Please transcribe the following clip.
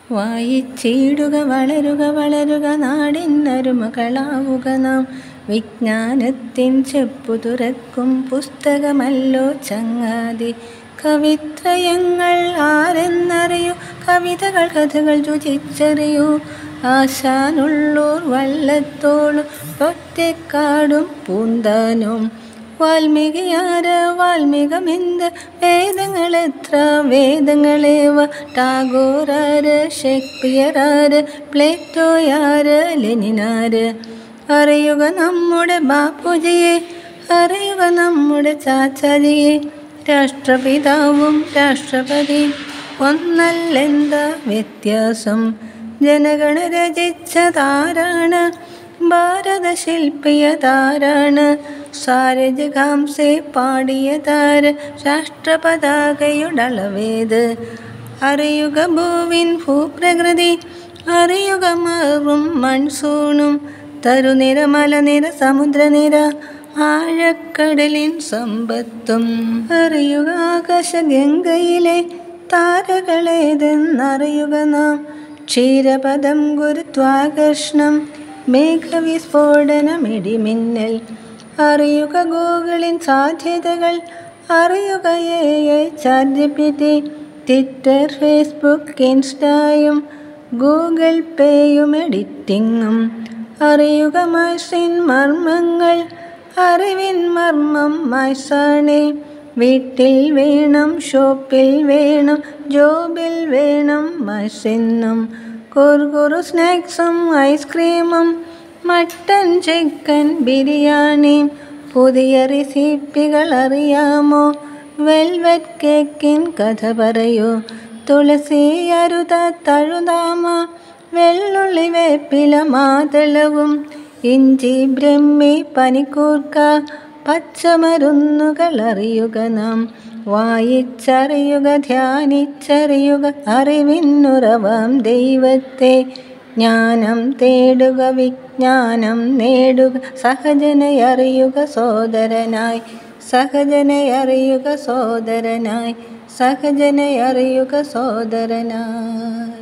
വായിച്ചിടുക വളരുക വളരുക നാടിനരുമകളാവുക നാം വിജ്ഞാനത്തിൻ ചെപ്പു തുറക്കും പുസ്തകമല്ലോ ചങ്ങാതി കവിത്രയങ്ങൾ ആരെന്നറിയൂ കവിതകൾ കഥകൾ രുചിച്ചറിയൂ ആശാനുള്ളൂർ വള്ളത്തോളും ഒറ്റക്കാടും പൂന്താനും വാൽമീകിയാര് വാൽമീകമെന്ത് വേദങ്ങളെത്ര വേദങ്ങളേവ ടാഗോറാര് ഷേക്സ്പിയറാര് പ്ലേറ്റോയാര് ലെനിനാര് അറിയുക നമ്മുടെ ബാപ്പുജിയെ അറിയുക നമ്മുടെ ചാച്ചാജിയെ രാഷ്ട്രപിതാവും രാഷ്ട്രപതിയും ഒന്നല്ലെന്താ വ്യത്യാസം ജനഗണ രചിച്ചതാരാണ് ഭാരത ശില്പിയതാരാണ് സാരജകാംസെ പാടിയതാര് രാഷ്ട്രപതാകയുടളവേത് അറിയുക ഭൂവിൻ ഭൂപ്രകൃതി അറിയുക മാറും മൺസൂണും തരുനിര മലനിര സമുദ്രനിര ആഴക്കടലിൻ സമ്പത്തും അറിയുക ആകാശഗംഗയിലെ താരകളേതെന്നറിയുക നാം ക്ഷീരപദം ഗുരുത്വാകർഷണം മേഘവിസ്ഫോടനമിടിമിന്നൽ അറിയുക ഗൂഗിളിൻ സാധ്യതകൾ അറിയുക എ ചാർജിപ്പിറ്റി ട്വിറ്റർ ഫേസ്ബുക്ക് ഇൻസ്റ്റായും ഗൂഗിൾ പേയും എഡിറ്റിങ്ങും അറിയുക മൈസിൻ മർമ്മങ്ങൾ അറിവിൻ മർമ്മം മൈസാണേ വീട്ടിൽ വേണം ഷോപ്പിൽ വേണം ജോബിൽ വേണം മൈസിന്നും കുറുകുറു സ്നാക്സും ഐസ്ക്രീമും മട്ടൻ ചിക്കൻ ബിരിയാണിയും പുതിയ റെസിപ്പികൾ അറിയാമോ വെൽവെറ്റ് കേക്കിൻ കഥ പറയൂ തുളസി അരുത തഴുതാമ വെള്ളുള്ളി വേപ്പില മാതളവും ഇഞ്ചി ബ്രഹ്മി പനിക്കൂർക്ക പച്ചമരുന്നുകൾ അറിയുക നാം വായിച്ചറിയുക ധ്യാനിച്ചറിയുക അറിവിന്നുറവാം ദൈവത്തെ ജ്ഞാനം തേടുക വിജ്ഞാനം നേടുക സഹജനയറിയുക സോദരനായി സഹജനയറിയുക സോദരനായി സഹജനയറിയുക സോദരനായി